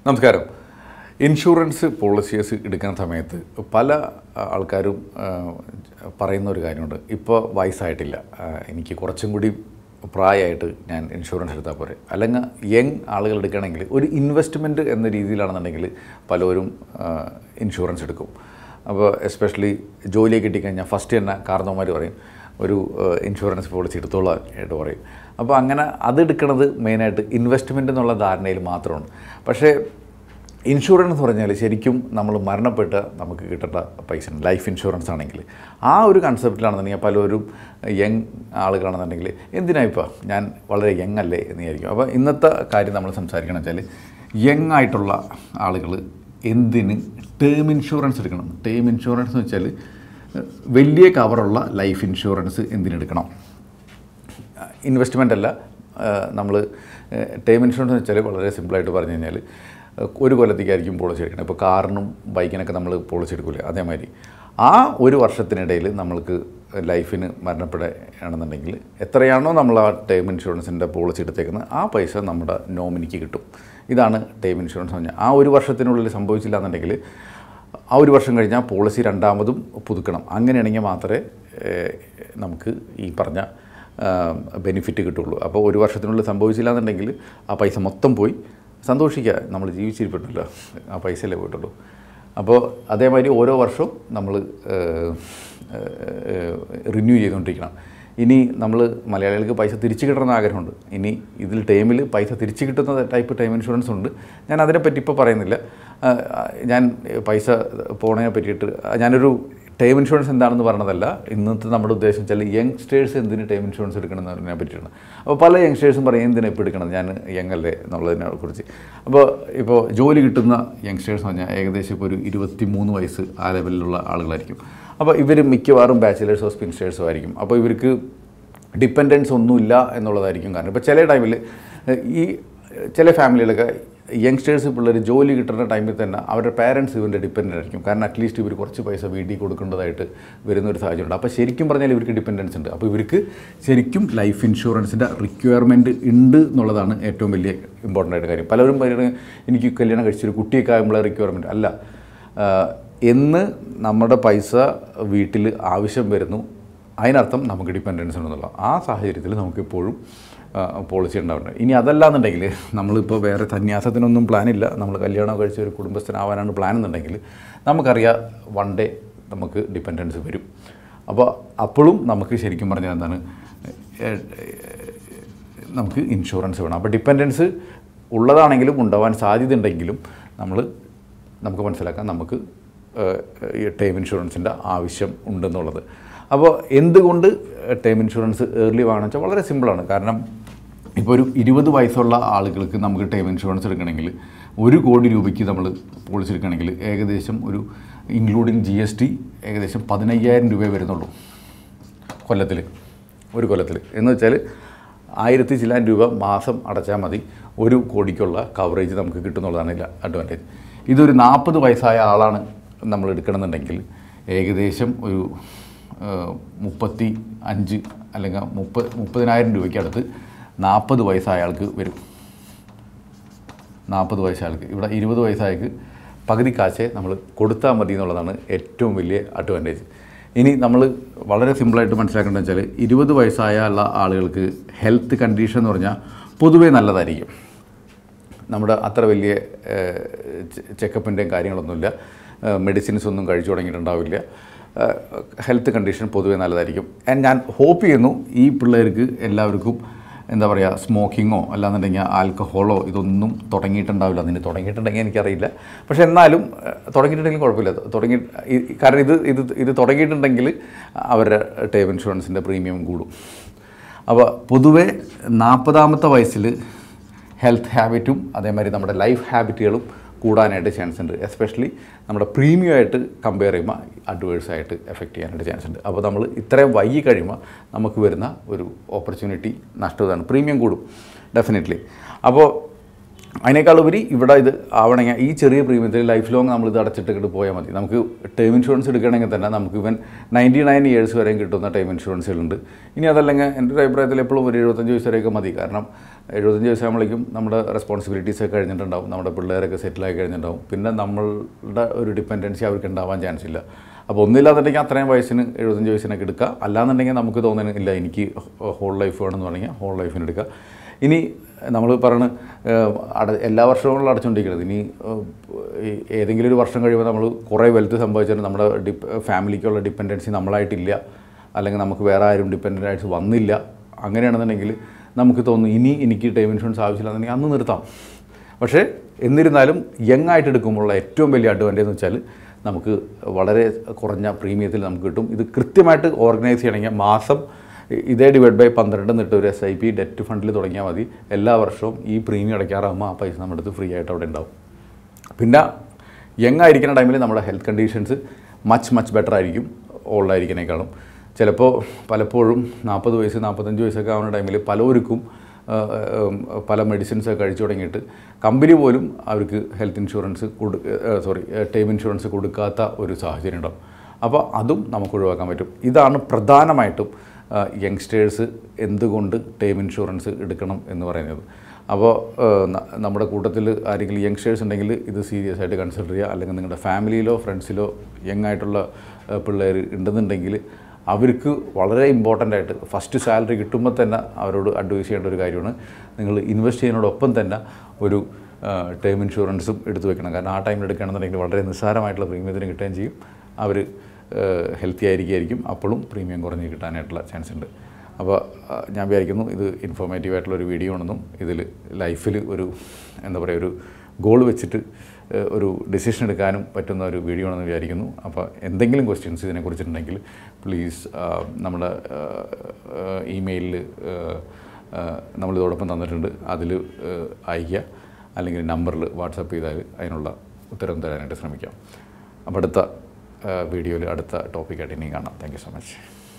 നമസ്കാരം insurance policies എടുക്കുന്ന സമയത്ത് പല ആൾക്കാരും ആ, പറയുന്ന ഒരു കാര്യമുണ്ട് ഇപ്പോൾ വയസ്സായിട്ടില്ല ആ, എനിക്ക് കുറച്ചും കൂടി പ്രായമായിട്ട് ഞാൻ ഇൻഷുറൻസ് എടുത്താൽ പോരെ അല്ലെങ്കിൽ യങ് ആളുകൾ എടുക്കുകയാണെങ്കിൽ ഒരു ഇൻവെസ്റ്റ്മെൻറ്റ് എന്ന രീതിയിലാണെന്നുണ്ടെങ്കിൽ പലരും ആ, ഇൻഷുറൻസ് എടുക്കും അപ്പോൾ എസ്പെഷ്യലി ജോലിയൊക്കെ കിട്ടിക്കഴിഞ്ഞാൽ ഫസ്റ്റ് തന്നെ കാരണവന്മാർ പറയും ഒരു ഏഹ്, ഇൻഷുറൻസ് പോളിസി എടുത്തോളാം ആയിട്ട് പറയും അപ്പോൾ അങ്ങനെ അത് എടുക്കുന്നത് മെയിനായിട്ട് ഇൻവെസ്റ്റ്മെൻ്റ് എന്നുള്ള ധാരണയിൽ മാത്രമാണ് പക്ഷേ ഇൻഷുറൻസ് എന്ന് പറഞ്ഞാൽ ശരിക്കും നമ്മൾ മരണപ്പെട്ട് നമുക്ക് കിട്ടേണ്ട പൈസ ലൈഫ് ഇൻഷുറൻസ് ആണെങ്കിൽ ആ ഒരു കൺസെപ്റ്റിലാണെന്നുണ്ടെങ്കിൽ പലരും യങ് ആളുകളാണെന്നുണ്ടെങ്കിൽ എന്തിനാ ഇപ്പോൾ ഞാൻ വളരെ യങ് അല്ലേ എന്ന് വിചാരിക്കും അപ്പോൾ ഇന്നത്തെ കാര്യം നമ്മൾ സംസാരിക്കണം വെച്ചാൽ യങ് ആയിട്ടുള്ള ആളുകൾ എന്തിന് ടേം ഇൻഷുറൻസ് എടുക്കണം ടേം ഇൻഷുറൻസ് എന്ന് വെച്ചാൽ വലിയ കവറുള്ള ലൈഫ് ഇൻഷുറൻസ് എന്തിനെടുക്കണം ഇൻവെസ്റ്റ്മെൻ്റ് അല്ല നമ്മൾ ടേം ഇൻഷുറൻസ് എന്ന് വെച്ചാൽ വളരെ സിമ്പിളായിട്ട് പറഞ്ഞു കഴിഞ്ഞാൽ ഒരു കൊല്ലത്തേക്കായിരിക്കും പോളിസി എടുക്കണം ഇപ്പോൾ കാറിനും ബൈക്കിനൊക്കെ നമ്മൾ പോളിസി എടുക്കില്ലേ അതേമാതിരി ആ ഒരു വർഷത്തിനിടയിൽ നമ്മൾക്ക് ലൈഫിന് മരണപ്പെടുകയാണെന്നുണ്ടെങ്കിൽ എത്രയാണോ നമ്മൾ ആ ടേം ഇൻഷുറൻസിൻ്റെ പോളിസി എടുത്തേക്കുന്നത് ആ പൈസ നമ്മുടെ നോമിനിക്ക് കിട്ടും ഇതാണ് ടേം ഇൻഷുറൻസ് പറഞ്ഞാൽ ആ ഒരു വർഷത്തിനുള്ളിൽ സംഭവിച്ചില്ല എന്നുണ്ടെങ്കിൽ ആ ഒരു വർഷം കഴിഞ്ഞാൽ പോളിസി രണ്ടാമതും പുതുക്കണം അങ്ങനെയാണെങ്കിൽ മാത്രമേ ഏഹ്, നമുക്ക് ഈ പറഞ്ഞ ബെനിഫിറ്റ് കിട്ടുള്ളൂ അപ്പോൾ ഒരു വർഷത്തിനുള്ളിൽ സംഭവിച്ചില്ല എന്നുണ്ടെങ്കിൽ ആ പൈസ മൊത്തം പോയി സന്തോഷിക്കുക നമ്മൾ ജീവിച്ചിരിപ്പുണ്ടല്ലോ ആ പൈസയല്ലേ പോയിട്ടുള്ളൂ അപ്പോൾ അതേമാതിരി ഓരോ വർഷവും നമ്മൾ റിന്യൂ ചെയ്തുകൊണ്ടിരിക്കണം ഇനി നമ്മൾ മലയാളികൾക്ക് പൈസ തിരിച്ചു കിട്ടണമെന്ന് ആഗ്രഹമുണ്ട് ഇനി ഇതിൽ ടൈമിൽ പൈസ തിരിച്ചു കിട്ടുന്ന ടൈപ്പ് ടൈം ഇൻഷുറൻസ് ഉണ്ട് ഞാൻ അതിനെപ്പറ്റി ഇപ്പോൾ പറയുന്നില്ല ആ, ഞാൻ പൈസ പോണതിനെ പറ്റിയിട്ട് ഞാനൊരു ടൈം ഇൻഷുറൻസ് എന്താണെന്ന് പറഞ്ഞതല്ല ഇന്നത്തെ നമ്മുടെ ഉദ്ദേശം വെച്ചാൽ യങ്സ്റ്റേഴ്സ് എന്തിന് ടൈം ഇൻഷുറൻസ് എടുക്കണം എന്നതിനെ പറ്റിയിട്ടാണ് അപ്പോൾ പല യങ്സ്റ്റേഴ്സും പറയും എന്തിനാ ഇപ്പോൾ എടുക്കണം ഞാൻ യങ് അല്ലേ എന്നുള്ളതിനെ കുറിച്ച് അപ്പോൾ ഇപ്പോൾ ജോലി കിട്ടുന്ന യങ്സ്റ്റേഴ്സ് എന്ന് പറഞ്ഞാൽ ഏകദേശം ഇപ്പോൾ ഒരു ഇരുപത്തി മൂന്ന് വയസ്സ് ആ ലെവലിലുള്ള ആളുകളായിരിക്കും അപ്പോൾ ഇവർ മിക്കവാറും ബാച്ചിലേഴ്സോ സ്പിൻസ്റ്റേഴ്സോ ആയിരിക്കും അപ്പോൾ ഇവർക്ക് ഡിപ്പെൻഡൻസ് ഒന്നുമില്ല എന്നുള്ളതായിരിക്കും കാരണം ഇപ്പോൾ ചില ടൈമിൽ ഈ ചില ഫാമിലിയിലൊക്കെ യങ്സ്റ്റേഴ്സ് പിള്ളേർ ജോലി കിട്ടുന്ന ടൈമിൽ തന്നെ അവരുടെ പാരൻസ് ഇവരുടെ ഡിപ്പെൻഡൻ്റ് ആയിരിക്കും കാരണം അറ്റ്ലീസ്റ്റ് ഇവർ കുറച്ച് പൈസ വീട്ടിൽ കൊടുക്കേണ്ടതായിട്ട് വരുന്ന ഒരു സാഹചര്യമുണ്ട് അപ്പോൾ ശരിക്കും പറഞ്ഞാൽ ഇവർക്ക് ഡിപ്പെൻഡൻസ് ഉണ്ട് അപ്പോൾ ഇവർക്ക് ശരിക്കും ലൈഫ് ഇൻഷുറൻസിൻ്റെ റിക്വയർമെൻറ്റ് ഉണ്ട് എന്നുള്ളതാണ് ഏറ്റവും വലിയ ഇമ്പോർട്ടൻ്റ് ആയിട്ട് കാര്യം പലരും പറയുന്നത് എനിക്ക് കല്യാണം കഴിച്ചൊരു കുട്ടിയൊക്കെ ആകുമ്പോൾ റിക്വയർമെൻറ്റ് അല്ല ആഹ് എന്ന് നമ്മുടെ പൈസ വീട്ടിൽ ആവശ്യം വരുന്നു അതിനർത്ഥം നമുക്ക് ഡിപ്പെൻഡൻസ് ഉണ്ടെന്നുള്ള ആ സാഹചര്യത്തിൽ നമുക്കെപ്പോഴും പോളിസി ഉണ്ടാവുന്നുണ്ട് ഇനി അതല്ല എന്നുണ്ടെങ്കിൽ നമ്മളിപ്പോൾ വേറെ സന്യാസത്തിനൊന്നും പ്ലാനില്ല നമ്മൾ കല്യാണം കഴിച്ച ഒരു കുടുംബസ്ഥനാവാനാണ് പ്ലാൻ എന്നുണ്ടെങ്കിൽ നമുക്കറിയാം വൺ ഡേ നമുക്ക് ഡിപ്പെൻഡൻസ് വരും അപ്പോൾ അപ്പോഴും നമുക്ക് ശരിക്കും പറഞ്ഞാൽ എന്താണ് ഏഹ്, നമുക്ക് ഇൻഷുറൻസ് വേണം അപ്പോൾ ഡിപ്പെൻഡൻസ് ഉള്ളതാണെങ്കിലും ഉണ്ടാവാൻ സാധ്യത ഉണ്ടെങ്കിലും നമ്മൾ നമുക്ക് മനസ്സിലാക്കാം നമുക്ക് ഏഹ്, ഈ ടേം ഇൻഷുറൻസിൻ്റെ ആവശ്യം ഉണ്ടെന്നുള്ളത് അപ്പോൾ എന്തുകൊണ്ട് ടേം ഇൻഷുറൻസ് ഏർലി വാങ്ങണം വെച്ചാൽ വളരെ സിമ്പിളാണ് കാരണം ഇപ്പോൾ ഒരു ഇരുപത് വയസ്സുള്ള ആളുകൾക്ക് നമുക്ക് ടേം ഇൻഷുറൻസ് എടുക്കണമെങ്കിൽ ഒരു കോടി രൂപയ്ക്ക് നമ്മൾ പോളിസി എടുക്കണമെങ്കിൽ ഏകദേശം ഒരു ഇൻക്ലൂഡിങ് ജി എസ് ടി ഏകദേശം പതിനയ്യായിരം രൂപയെ വരുന്നുള്ളൂ കൊല്ലത്തിൽ ഒരു കൊല്ലത്തിൽ എന്ന് വെച്ചാൽ ആയിരത്തി ചില്ലാൻ രൂപ മാസം അടച്ചാൽ മതി ഒരു കോടിക്കുള്ള കവറേജ് നമുക്ക് കിട്ടുന്നുള്ളതാണ് ഇതിൽ അഡ്വാൻറ്റേജ് ഇതൊരു നാൽപ്പത് വയസ്സായ ആളാണ് നമ്മൾ എടുക്കണമെന്നുണ്ടെങ്കിൽ ഏകദേശം ഒരു ഏഹ്, മുപ്പത്തി അഞ്ച് അല്ലെങ്കിൽ മുപ്പത് മുപ്പതിനായിരം രൂപയ്ക്ക് അടുത്ത് നാൽപ്പത് വയസ്സായ ആൾക്ക് വരും നാൽപ്പത് വയസ്സാൾക്ക് ഇവിടെ ഇരുപത് വയസ്സായക്ക് പകുതി കാശേ നമ്മൾ കൊടുത്താൽ മതി എന്നുള്ളതാണ് ഏറ്റവും വലിയ അഡ്വാൻറ്റേജ് ഇനി നമ്മൾ വളരെ സിമ്പിളായിട്ട് മനസ്സിലാക്കേണ്ടത് വെച്ചാൽ ഇരുപത് വയസ്സായ ഉള്ള ആളുകൾക്ക് ഹെൽത്ത് കണ്ടീഷൻ എന്ന് പറഞ്ഞാൽ പൊതുവേ നല്ലതായിരിക്കും നമ്മുടെ അത്ര വലിയ ചെക്കപ്പിൻ്റെയും കാര്യങ്ങളൊന്നുമില്ല മെഡിസിൻസ് ഒന്നും കഴിച്ചു തുടങ്ങിയിട്ടുണ്ടാവില്ല ഹെൽത്ത് കണ്ടീഷൻ പൊതുവേ നല്ലതായിരിക്കും And ഞാൻ ഹോപ്പ് ചെയ്യുന്നു ഈ പിള്ളേർക്ക് എല്ലാവർക്കും എന്താ പറയുക സ്മോക്കിങ്ങോ അല്ലാന്നുണ്ടെങ്കിൽ ആൽക്കഹോളോ ഇതൊന്നും തുടങ്ങിയിട്ടുണ്ടാവില്ല അതിന് തുടങ്ങിയിട്ടുണ്ടെങ്കിൽ എനിക്കറിയില്ല പക്ഷേ എന്നാലും ഏഹ്, തുടങ്ങിയിട്ടുണ്ടെങ്കിൽ കുഴപ്പമില്ല തുടങ്ങി ഈ- കാരണം ഇത് ഇത് ഇത് തുടങ്ങിയിട്ടുണ്ടെങ്കിൽ അവരുടെ ടേം ഇൻഷുറൻസിൻ്റെ പ്രീമിയം കൂടും അപ്പോൾ പൊതുവേ നാൽപ്പതാമത്തെ വയസ്സിൽ ഹെൽത്ത് ഹാബിറ്റും അതേമാതിരി നമ്മുടെ ലൈഫ് ഹാബിറ്റുകളും കൂടാനായിട്ട് ചാൻസ് ഉണ്ട് എസ്പെഷ്യലി നമ്മുടെ പ്രീമിയം ആയിട്ട് കമ്പയർ ചെയ്യുമ്പോൾ അഡ്വേഴ്സ് ആയിട്ട് എഫക്റ്റ് ചെയ്യാനായിട്ട് ചാൻസ് ഉണ്ട് അപ്പോൾ നമ്മൾ ഇത്രയും വൈകി കഴിയുമ്പോൾ നമുക്ക് വരുന്ന ഒരു ഓപ്പർച്യൂണിറ്റി നഷ്ടതാണ് പ്രീമിയം കൂടും ഡെഫിനറ്റ്ലി അപ്പോൾ അതിനേക്കാൾ ഉപരി ഇവിടെ ഇത് ആവണമെങ്കിൽ ഈ ചെറിയ പ്രീമിയത്തിൽ ലൈഫ് ലോങ് നമ്മൾ ഇത് അടച്ചിട്ടിട്ട് പോയാൽ മതി നമുക്ക് ടേം ഇൻഷുറൻസ് എടുക്കണമെങ്കിൽ തന്നെ നമുക്ക് ഇവൻ നയൻറ്റി നയൻ ഇയേഴ്സ് വരെയും കിട്ടുന്ന ടേം ഇൻഷുറൻസുകളുണ്ട് ഇനി അതല്ലെങ്കിൽ എൻ്റെ ഒരു അഭിപ്രായത്തിൽ എപ്പോഴും ഒരു എഴുപത്തഞ്ച് വയസ്സ് വരെയൊക്കെ മതി കാരണം എഴുപത്തഞ്ച് വയസ്സാകുമ്പോഴേക്കും നമ്മുടെ റെസ്പോൺസിബിലിറ്റീസ് ഒക്കെ കഴിഞ്ഞിട്ടുണ്ടാവും നമ്മുടെ പിള്ളേരൊക്കെ സെറ്റിലായി കഴിഞ്ഞിട്ടുണ്ടാവും പിന്നെ നമ്മളുടെ ഒരു ഡിപ്പെൻഡൻസി അവർക്ക് ഉണ്ടാവാൻ ചാൻസ് ഇല്ല അപ്പോൾ ഒന്നില്ലാന്നുണ്ടെങ്കിൽ അത്രയും വയസ്സിന് എഴുപത്തഞ്ച് വയസ്സിനൊക്കെ എടുക്കുക അല്ലാന്നുണ്ടെങ്കിൽ നമുക്ക് തോന്നുന്നത് ഇല്ല എനിക്ക് ഹോൾ ലൈഫ് വേണമെന്ന് പറഞ്ഞാൽ ഹോൾ ലൈഫിന് എടുക്കുക ഇനി നമ്മൾ പറയണ അട എല്ലാ വർഷവും അടച്ചുകൊണ്ടിരിക്കുന്നത് ഇനി ഏഹ്, ഈ ഏതെങ്കിലും ഒരു വർഷം കഴിയുമ്പോൾ നമ്മൾ കുറേ വെൽത്ത് സംഭവിച്ചിട്ട് നമ്മുടെ ഡിപ് ഫാമിലിക്കുള്ള ഡിപ്പെൻഡൻസി നമ്മളായിട്ടില്ല അല്ലെങ്കിൽ നമുക്ക് വേറെ ആരും ഡിപ്പെൻഡൻ്റ് ആയിട്ട് വന്നില്ല അങ്ങനെയാണെന്നുണ്ടെങ്കിൽ നമുക്ക് തോന്നുന്നു ഇനി എനിക്ക് ടൈം ഇൻഷുറൻസ് ആവശ്യമില്ലാന്നുണ്ടെങ്കിൽ അന്ന് നിർത്താം പക്ഷേ എന്നിരുന്നാലും യങ് ആയിട്ട് എടുക്കുമ്പോഴുള്ള ഏറ്റവും വലിയ അഡ്വാൻറ്റേജ് എന്ന് വെച്ചാൽ നമുക്ക് വളരെ കുറഞ്ഞ പ്രീമിയത്തിൽ നമുക്ക് കിട്ടും ഇത് കൃത്യമായിട്ട് ഓർഗനൈസ് ചെയ്യണമെങ്കിൽ മാസം ഇതേ ഡിവൈഡ് ബൈ പന്ത്രണ്ട് എന്നിട്ട് ഒരു എസ് ഐ പി ഡെറ്റ് ഫണ്ടിൽ തുടങ്ങിയാൽ മതി എല്ലാ വർഷവും ഈ പ്രീമിയം അടയ്ക്കാറാകുമ്പോൾ ആ പൈസ നമ്മുടെ അടുത്ത് ഫ്രീ ആയിട്ട് അവിടെ ഉണ്ടാവും പിന്നെ യങ് ആയിരിക്കുന്ന ടൈമിൽ നമ്മുടെ health conditions much much better ആയിരിക്കും ഓൾഡ് ആയിരിക്കുന്നേക്കാളും ചിലപ്പോൾ പലപ്പോഴും നാൽപ്പത് വയസ്സ് നാൽപ്പത്തഞ്ച് വയസ്സൊക്കെ ആവുന്ന ടൈമിൽ പലർക്കും ആ, ഉം, പല മെഡിസിൻസ് ഒക്കെ കഴിച്ചു തുടങ്ങിയിട്ട് കമ്പനി പോലും അവർക്ക് ഹെൽത്ത് ഇൻഷുറൻസ് കൊടു സോറി ടേം ഇൻഷുറൻസ് കൊടുക്കാത്ത ഒരു സാഹചര്യം ഉണ്ടാവും അപ്പോൾ അതും നമുക്ക് ഒഴിവാക്കാൻ പറ്റും ഇതാണ് പ്രധാനമായിട്ടും യങ്സ്റ്റേഴ്സ് എന്തുകൊണ്ട് ടേം ഇൻഷുറൻസ് എടുക്കണം എന്ന് പറയുന്നത് അപ്പോൾ നമ്മുടെ കൂട്ടത്തിൽ ആരെങ്കിലും യങ്സ്റ്റേഴ്സ് ഉണ്ടെങ്കിൽ ഇത് സീരിയസ് ആയിട്ട് കൺസിഡർ ചെയ്യുക അല്ലെങ്കിൽ നിങ്ങളുടെ ഫാമിലിയിലോ ഫ്രണ്ട്സിലോ യങ് ആയിട്ടുള്ള പിള്ളേർ ഉണ്ടെന്നുണ്ടെങ്കിൽ അവർക്ക് വളരെ ഇമ്പോർട്ടൻ്റ് ആയിട്ട് ഫസ്റ്റ് സാലറി കിട്ടുമ്പോൾ തന്നെ അവരോട് അഡ്വൈസ് ചെയ്യേണ്ട ഒരു കാര്യമാണ് നിങ്ങൾ ഇൻവെസ്റ്റ് ചെയ്യുന്നതോടൊപ്പം തന്നെ ഒരു ടേം ഇൻഷുറൻസും എടുത്തു വെക്കണം കാരണം ആ ടൈമിൽ എടുക്കുകയാണെന്നുണ്ടെങ്കിൽ വളരെ നിസ്സാരമായിട്ടുള്ള പ്രീമിയത്തിന് കിട്ടുകയും ചെയ്യും അവർ ഹെൽത്തി ആയിരിക്കുമായിരിക്കും അപ്പോഴും പ്രീമിയം കുറഞ്ഞ് കിട്ടാനായിട്ടുള്ള ചാൻസ് ഉണ്ട് അപ്പോൾ ആ, ഞാൻ വിചാരിക്കുന്നു ഇത് ഇൻഫോർമേറ്റീവ് ആയിട്ടുള്ള ഒരു വീഡിയോ ആണെന്നും ഇതിൽ ലൈഫിൽ ഒരു എന്താ പറയുക ഒരു ഗോൾ വെച്ചിട്ട് ഏഹ്, ഒരു ഡിസിഷൻ എടുക്കാനും പറ്റുന്ന ഒരു വീഡിയോ ആണെന്ന് വിചാരിക്കുന്നു അപ്പോൾ എന്തെങ്കിലും ക്വസ്റ്റ്യൻസ് ഇതിനെക്കുറിച്ചിട്ടുണ്ടെങ്കിൽ പ്ലീസ് നമ്മുടെ ഇമെയിലിൽ നമ്മളിതോടൊപ്പം തന്നിട്ടുണ്ട് അതിൽ അയയ്ക്കുക അല്ലെങ്കിൽ നമ്പറിൽ വാട്സപ്പ് ചെയ്താൽ അതിനുള്ള ഉത്തരം തരാനായിട്ട് ശ്രമിക്കാം അപ്പോൾ അടുത്ത വീഡിയോയിൽ അടുത്ത ടോപ്പിക്കായിട്ട് ഇനിയും കാണാം താങ്ക് യു സോ മച്ച്